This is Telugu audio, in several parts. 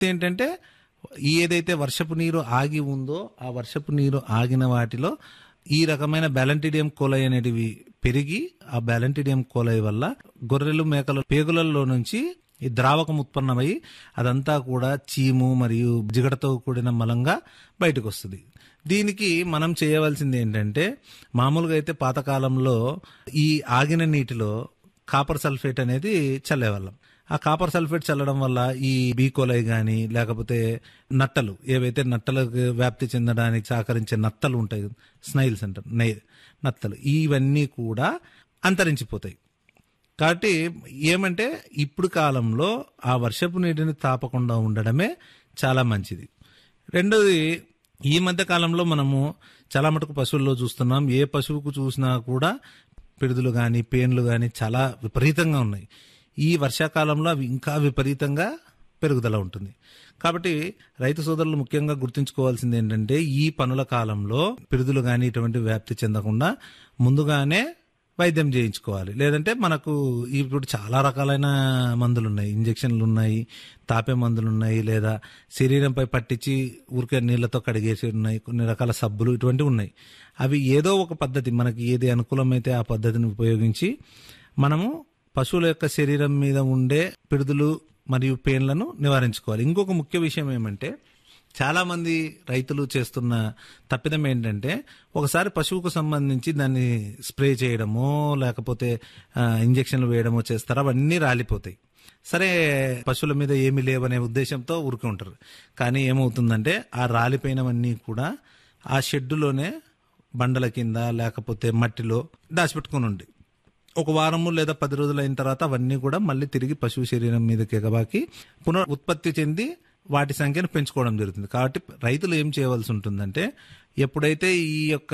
ఏంటంటే ఈ ఏదైతే వర్షపు నీరు ఆగి ఉందో ఆ వర్షపు నీరు ఆగిన వాటిలో ఈ రకమైన బ్యాలంటిడియం కోలై అనేటివి పెరిగి ఆ బ్యాలంటిడియం కోలై వల్ల గొర్రెలు మేకల పేగులలో నుంచి ఈ ద్రావకం ఉత్పన్నమై అదంతా కూడా చీము మరియు జిగటతో కూడిన మలంగా బయటకు వస్తుంది దీనికి మనం చేయవలసింది ఏంటంటే మామూలుగా అయితే పాతకాలంలో ఈ ఆగిన నీటిలో కాపర్ సల్ఫేట్ అనేది చల్లేవాళ్ళం ఆ కాపర్ సల్ఫేట్ చల్లడం వల్ల ఈ బీకోలై గాని లేకపోతే నట్టలు ఏవైతే నట్టలకు వ్యాప్తి చెందడానికి సహకరించే నత్తలు ఉంటాయి స్నైల్స్ అంటారు నై నత్తలు ఇవన్నీ కూడా అంతరించిపోతాయి కాబట్టి ఏమంటే ఇప్పుడు కాలంలో ఆ వర్షపు నీటిని తాపకుండా ఉండడమే చాలా మంచిది రెండోది ఈ మధ్య కాలంలో మనము చాలా మటుకు పశువుల్లో చూస్తున్నాం ఏ పశువుకు చూసినా కూడా పిడుదులు కానీ పేన్లు కానీ చాలా విపరీతంగా ఉన్నాయి ఈ వర్షాకాలంలో అవి ఇంకా విపరీతంగా పెరుగుదల ఉంటుంది కాబట్టి రైతు సోదరులు ముఖ్యంగా గుర్తుంచుకోవాల్సింది ఏంటంటే ఈ పనుల కాలంలో పిడుదులు కానీ ఇటువంటి వ్యాప్తి చెందకుండా ముందుగానే వైద్యం చేయించుకోవాలి లేదంటే మనకు ఇప్పుడు చాలా రకాలైన మందులు ఉన్నాయి ఇంజెక్షన్లు ఉన్నాయి తాపే మందులు ఉన్నాయి లేదా శరీరంపై పట్టించి ఊరికే నీళ్లతో కడిగేసి ఉన్నాయి కొన్ని రకాల సబ్బులు ఇటువంటివి ఉన్నాయి అవి ఏదో ఒక పద్ధతి మనకి ఏది అనుకూలమైతే ఆ పద్ధతిని ఉపయోగించి మనము పశువుల యొక్క శరీరం మీద ఉండే పిడుదులు మరియు పెయిన్లను నివారించుకోవాలి ఇంకొక ముఖ్య విషయం ఏమంటే చాలా మంది రైతులు చేస్తున్న తప్పిదం ఏంటంటే ఒకసారి పశువుకు సంబంధించి దాన్ని స్ప్రే చేయడమో లేకపోతే ఆ, ఇంజెక్షన్లు వేయడమో చేస్తారో అవన్నీ రాలిపోతాయి సరే పశువుల మీద ఏమీ లేవనే ఉద్దేశంతో ఊరుకు ఉంటారు కానీ ఏమవుతుందంటే ఆ రాలిపోయినవన్నీ కూడా ఆ షెడ్డులోనే బండల కింద లేకపోతే మట్టిలో దాచిపెట్టుకుని ఉండి ఒక వారము లేదా పది రోజులు అయిన తర్వాత అవన్నీ కూడా మళ్ళీ తిరిగి పశువు శరీరం మీదకి ఎగబాకి పునః ఉత్పత్తి చెంది వాటి సంఖ్యను పెంచుకోవడం జరుగుతుంది కాబట్టి రైతులు ఏం చేయవలసి ఉంటుందంటే ఎప్పుడైతే ఈ యొక్క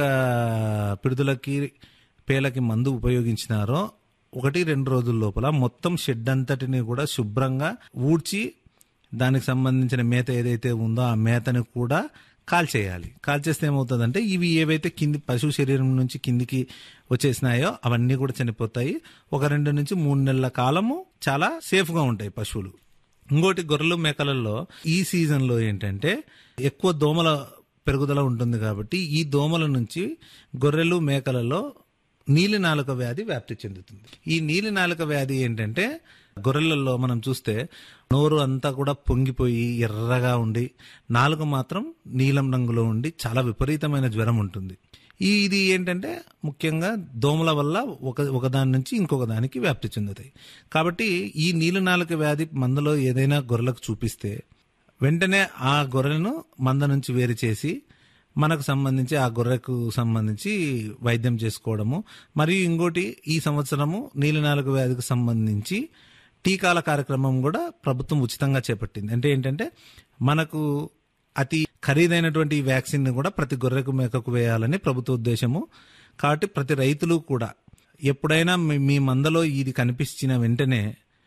పిడుదలకి పేలకి మందు ఉపయోగించినారో ఒకటి రెండు రోజుల లోపల మొత్తం షెడ్ అంతటిని కూడా శుభ్రంగా ఊడ్చి దానికి సంబంధించిన మేత ఏదైతే ఉందో ఆ మేతని కూడా కాల్చేయాలి కాల్చేస్తే ఏమవుతుందంటే ఇవి ఏవైతే కింది పశువు శరీరం నుంచి కిందికి వచ్చేసినాయో అవన్నీ కూడా చనిపోతాయి ఒక రెండు నుంచి మూడు నెలల కాలము చాలా సేఫ్ గా ఉంటాయి పశువులు ఇంకోటి గొర్రెలు మేకలలో ఈ సీజన్ లో ఏంటంటే ఎక్కువ దోమల పెరుగుదల ఉంటుంది కాబట్టి ఈ దోమల నుంచి గొర్రెలు మేకలలో నీలి నాలుక వ్యాధి వ్యాప్తి చెందుతుంది ఈ నీలి నాలుక వ్యాధి ఏంటంటే గొర్రెలలో మనం చూస్తే నోరు అంతా కూడా పొంగిపోయి ఎర్రగా ఉండి నాలుక మాత్రం నీలం రంగులో ఉండి చాలా విపరీతమైన జ్వరం ఉంటుంది ఈ ఇది ఏంటంటే ముఖ్యంగా దోమల వల్ల ఒక ఒకదాని నుంచి ఇంకొక దానికి వ్యాప్తి చెందుతాయి కాబట్టి ఈ నీలి నాలుక వ్యాధి మందలో ఏదైనా గొర్రెలకు చూపిస్తే వెంటనే ఆ గొర్రెలను మంద నుంచి వేరు చేసి మనకు సంబంధించి ఆ గొర్రెకు సంబంధించి వైద్యం చేసుకోవడము మరియు ఇంకోటి ఈ సంవత్సరము నీలినాలుగు వ్యాధికి సంబంధించి టీకాల కార్యక్రమం కూడా ప్రభుత్వం ఉచితంగా చేపట్టింది అంటే ఏంటంటే మనకు అతి ఖరీదైనటువంటి ఈ వ్యాక్సిన్ ని కూడా ప్రతి గొర్రెకు మేకకు వేయాలని ప్రభుత్వ ఉద్దేశము కాబట్టి ప్రతి రైతులు కూడా ఎప్పుడైనా మీ- మీ మందలో ఇది కనిపించిన వెంటనే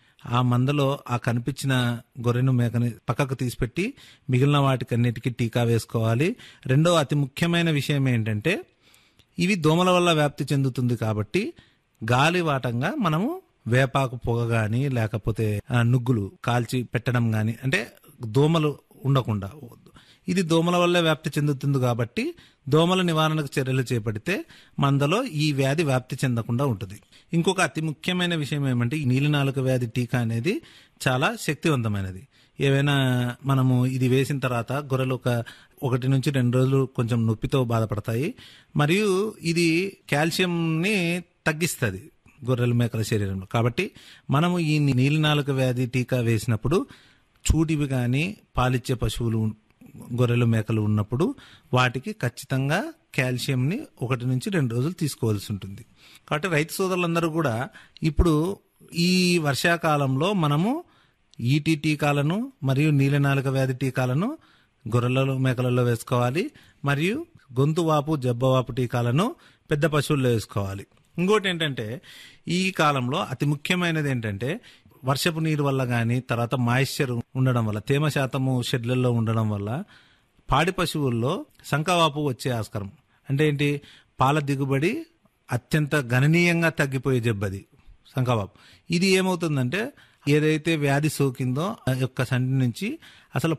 ఆ మందలో ఆ కనిపించిన గొర్రెను మేకని పక్కకు తీసిపెట్టి మిగిలిన వాటికన్నిటికీ టీకా వేసుకోవాలి రెండో అతి ముఖ్యమైన విషయం ఏంటంటే ఇవి దోమల వల్ల వ్యాప్తి చెందుతుంది కాబట్టి గాలి వాటంగా మనము వేపాకు పొగ గాని లేకపోతే ఆ, నుగ్గులు కాల్చి పెట్టడం గాని అంటే దోమలు ఉండకుండా ఇది దోమల వల్ల వ్యాప్తి చెందుతుంది కాబట్టి దోమల నివారణకు చర్యలు చేపడితే మందలో ఈ వ్యాధి వ్యాప్తి చెందకుండా ఉంటుంది ఇంకొక అతి ముఖ్యమైన విషయం ఏమంటే ఈ నీలినాలుక వ్యాధి టీకా అనేది చాలా శక్తివంతమైనది ఏవైనా మనము ఇది వేసిన తర్వాత గొర్రెలు ఒక ఒకటి నుంచి రెండు రోజులు కొంచెం నొప్పితో బాధపడతాయి మరియు ఇది కాల్షియంని తగ్గిస్తుంది గొర్రెల మేకల శరీరంలో కాబట్టి మనము ఈ నీలినాలుక వ్యాధి టీకా వేసినప్పుడు చూటివి కానీ పాలిచ్చే పశువులు గొర్రెలు మేకలు ఉన్నప్పుడు వాటికి ఖచ్చితంగా కాల్షియంని ఒకటి నుంచి రెండు రోజులు తీసుకోవాల్సి ఉంటుంది కాబట్టి రైతు సోదరులందరూ కూడా ఇప్పుడు ఈ వర్షాకాలంలో మనము ఈటీ టీకాలను మరియు నీలనాలుక వ్యాధి టీకాలను గొర్రెలలో మేకలలో వేసుకోవాలి మరియు గొంతు వాపు జబ్బవాపు టీకాలను పెద్ద పశువుల్లో వేసుకోవాలి ఇంకోటి ఏంటంటే ఈ కాలంలో అతి ముఖ్యమైనది ఏంటంటే వర్షపు నీరు వల్ల గాని తర్వాత మాయిశ్చర్ ఉండడం వల్ల తేమ శాతము షెడ్లలో ఉండడం వల్ల పాడి పశువుల్లో సంకవాపు వచ్చే ఆస్కారం అంటే ఏంటి పాల దిగుబడి అత్యంత గణనీయంగా తగ్గిపోయే జబ్బది సంకవాపు ఇది ఏమవుతుందంటే ఏదైతే వ్యాధి సోకిందో ఆ యొక్క సండి నుంచి అసలు